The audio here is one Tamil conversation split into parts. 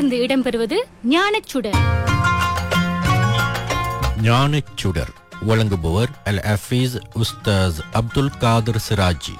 தொடர்ந்து இடம்பெறுவது ஞானச்சுடர் ஞானச்சுடர் வழங்குபவர் அல் ஹஃபீஸ் உஸ்தாஸ் அப்துல் காதர் சிராஜி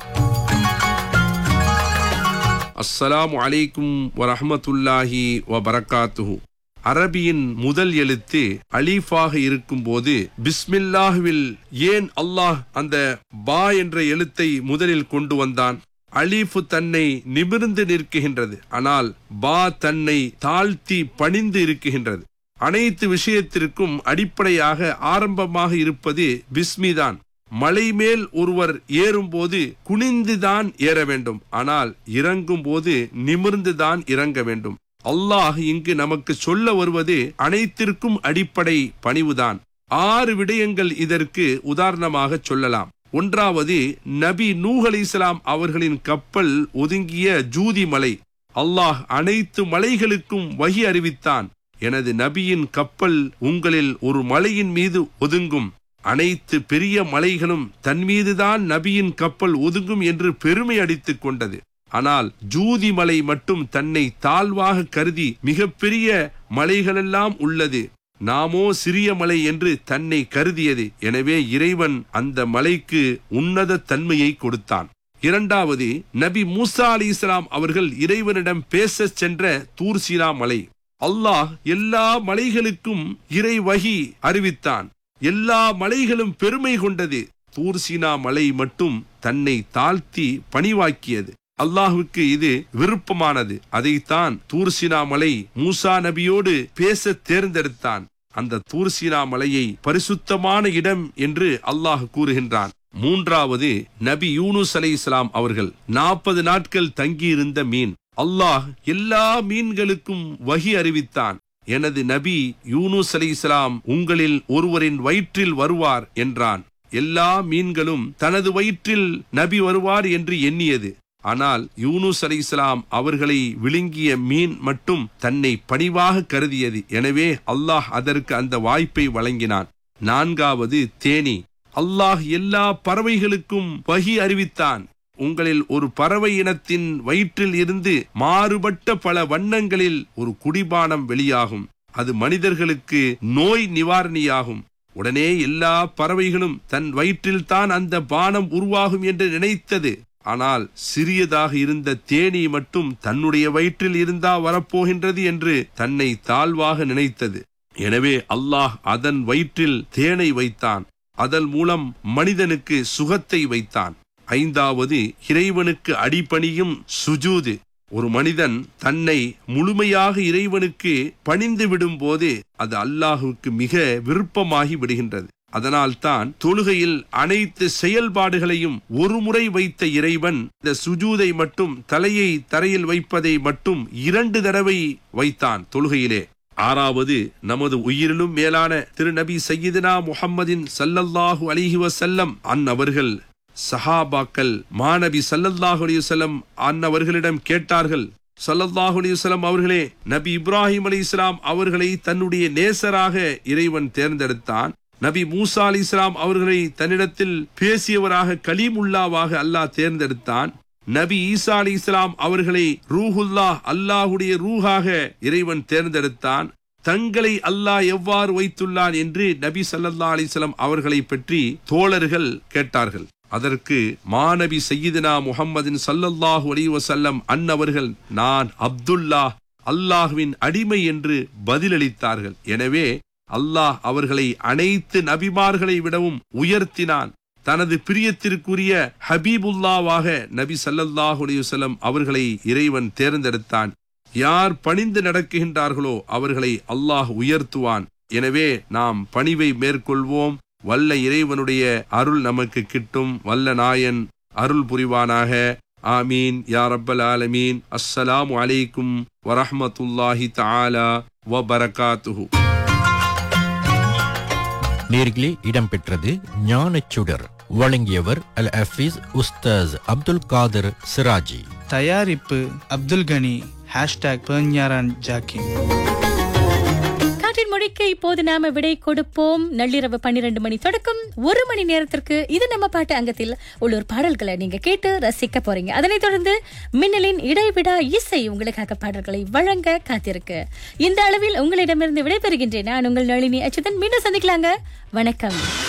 அஸ்ஸலாமு அலைக்கும் வரஹ்மத்துல்லாஹி வபரகாத்துஹு அரபியின் முதல் எழுத்து அலீஃபாக இருக்கும்போது பிஸ்மில்லாஹ்வில் ஏன் அல்லாஹ் அந்த பா என்ற எழுத்தை முதலில் கொண்டு வந்தான் அலீஃபு தன்னை நிமிர்ந்து நிற்கின்றது ஆனால் பா தன்னை தாழ்த்தி பணிந்து இருக்குகின்றது அனைத்து விஷயத்திற்கும் அடிப்படையாக ஆரம்பமாக இருப்பது பிஸ்மிதான் மலை மேல் ஒருவர் ஏறும்போது குனிந்துதான் ஏற வேண்டும் ஆனால் இறங்கும் போது நிமிர்ந்துதான் இறங்க வேண்டும் அல்லாஹ் இங்கு நமக்கு சொல்ல வருவது அனைத்திற்கும் அடிப்படை பணிவுதான் ஆறு விடயங்கள் இதற்கு உதாரணமாக சொல்லலாம் ஒன்றாவது நபி நூஹ் அலைஹிஸ்ஸலாம் அவர்களின் கப்பல் ஒதுங்கிய ஜூதி மலை அல்லாஹ் அனைத்து மலைகளுக்கும் வகி அறிவித்தான் எனது நபியின் கப்பல் உங்களில் ஒரு மலையின் மீது ஒதுங்கும் அனைத்து பெரிய மலைகளும் தன் மீதுதான் நபியின் கப்பல் ஒதுங்கும் என்று பெருமை அடித்துக் கொண்டது ஆனால் ஜூதி மலை மட்டும் தன்னை தாழ்வாக கருதி மிகப்பெரிய மலைகளெல்லாம் உள்ளது நாமோ சிறிய மலை என்று தன்னை கருதியது எனவே இறைவன் அந்த மலைக்கு உன்னத தன்மையை கொடுத்தான் இரண்டாவது நபி மூசா அலி இஸ்லாம் அவர்கள் இறைவனிடம் பேசச் சென்ற தூர்சினா மலை அல்லாஹ் எல்லா மலைகளுக்கும் இறை வகி அறிவித்தான் எல்லா மலைகளும் பெருமை கொண்டது தூர்சினா மலை மட்டும் தன்னை தாழ்த்தி பணிவாக்கியது அல்லாஹுக்கு இது விருப்பமானது அதைத்தான் தூர்சினா மலை மூசா நபியோடு பேச தேர்ந்தெடுத்தான் அந்த தூர்சினா மலையை பரிசுத்தமான இடம் என்று அல்லாஹ் கூறுகின்றான் மூன்றாவது நபி யூனுஸ் அலை இஸ்லாம் அவர்கள் நாற்பது நாட்கள் தங்கியிருந்த மீன் அல்லாஹ் எல்லா மீன்களுக்கும் வகி அறிவித்தான் எனது நபி யூனுஸ் அலி இஸ்லாம் உங்களில் ஒருவரின் வயிற்றில் வருவார் என்றான் எல்லா மீன்களும் தனது வயிற்றில் நபி வருவார் என்று எண்ணியது ஆனால் யூனுஸ் அலி இஸ்லாம் அவர்களை விழுங்கிய மீன் மட்டும் தன்னை பணிவாக கருதியது எனவே அல்லாஹ் அதற்கு அந்த வாய்ப்பை வழங்கினான் நான்காவது தேனி அல்லாஹ் எல்லா பறவைகளுக்கும் வகி அறிவித்தான் உங்களில் ஒரு பறவை இனத்தின் வயிற்றில் இருந்து மாறுபட்ட பல வண்ணங்களில் ஒரு குடிபானம் வெளியாகும் அது மனிதர்களுக்கு நோய் நிவாரணியாகும் உடனே எல்லா பறவைகளும் தன் வயிற்றில்தான் அந்த பானம் உருவாகும் என்று நினைத்தது ஆனால் சிறியதாக இருந்த தேனி மட்டும் தன்னுடைய வயிற்றில் இருந்தா வரப்போகின்றது என்று தன்னை தாழ்வாக நினைத்தது எனவே அல்லாஹ் அதன் வயிற்றில் தேனை வைத்தான் அதன் மூலம் மனிதனுக்கு சுகத்தை வைத்தான் ஐந்தாவது இறைவனுக்கு அடிபணியும் சுஜூது ஒரு மனிதன் தன்னை முழுமையாக இறைவனுக்கு பணிந்து விடும் போது அது அல்லாஹுக்கு மிக விருப்பமாகி விடுகின்றது அதனால்தான் தொழுகையில் அனைத்து செயல்பாடுகளையும் ஒரு முறை வைத்த இறைவன் இந்த சுஜூதை மட்டும் தலையை தரையில் வைப்பதை மட்டும் இரண்டு தடவை வைத்தான் தொழுகையிலே ஆறாவது நமது உயிரிலும் மேலான திருநபி சையீதுனா முஹம்மதின் சல்லல்லாஹு அலிஹி வசல்லம் அன்னவர்கள் சஹாபாக்கள் மாநபி சல்லல்லாஹு அலிவசல்லம் அன்னவர்களிடம் கேட்டார்கள் சல்லல்லாஹு அலிவசல்லம் அவர்களே நபி இப்ராஹிம் அலி இஸ்லாம் அவர்களை தன்னுடைய நேசராக இறைவன் தேர்ந்தெடுத்தான் நபி மூசா அலி இஸ்லாம் அவர்களை தன்னிடத்தில் பேசியவராக கலீமுல்லாவாக அல்லாஹ் தேர்ந்தெடுத்தான் நபி ஈசா அலி இஸ்லாம் அவர்களை ரூஹுல்லா அல்லாஹுடைய ரூஹாக இறைவன் தேர்ந்தெடுத்தான் தங்களை அல்லாஹ் எவ்வாறு வைத்துள்ளான் என்று நபி சல்லல்லா அலிஸ்லாம் அவர்களை பற்றி தோழர்கள் கேட்டார்கள் அதற்கு மாநபி சையீதுனா முகம்மதின் சல்லல்லாஹு அலி வசல்லம் அன்னவர்கள் நான் அப்துல்லா அல்லாஹுவின் அடிமை என்று பதிலளித்தார்கள் எனவே அல்லாஹ் அவர்களை அனைத்து நபிமார்களை விடவும் உயர்த்தினான் தனது பிரியத்திற்குரிய ஹபீபுல்லாவாக நபி சல்லல்லாஹு அலையுசல்லம் அவர்களை இறைவன் தேர்ந்தெடுத்தான் யார் பணிந்து நடக்குகின்றார்களோ அவர்களை அல்லாஹ் உயர்த்துவான் எனவே நாம் பணிவை மேற்கொள்வோம் வல்ல இறைவனுடைய அருள் நமக்கு கிட்டும் வல்ல நாயன் அருள் புரிவானாக ஆமீன் யா ரப்பல் ஆலமீன் அஸ்ஸலாமு அலைக்கும் வரஹ்மத்துல்லாஹி தஆலா வ பரகாத்துஹு நேர்களே இடம்பெற்றது ஞானச்சுடர் வழங்கியவர் அல் ஹஃபீஸ் உஸ்தாஸ் அப்துல் காதர் சிராஜி தயாரிப்பு அப்துல் கனி ஹேஷ்டாக் பெர்ஞாரான் ஜாக்கிம் காற்றின் மொழிக்கு இப்போது நாம விடை கொடுப்போம் நள்ளிரவு பன்னிரண்டு மணி தொடக்கம் ஒரு மணி நேரத்திற்கு இது நம்ம பாட்டு அங்கத்தில் உள்ளூர் பாடல்களை நீங்க கேட்டு ரசிக்க போறீங்க அதனைத் தொடர்ந்து மின்னலின் இடைவிடா இசை உங்களுக்காக பாடல்களை வழங்க காத்திருக்கு இந்த அளவில் உங்களிடமிருந்து விடைபெறுகின்றேன் நான் உங்கள் நளினி அச்சுதன் மீண்டும் சந்திக்கலாங்க வணக்கம்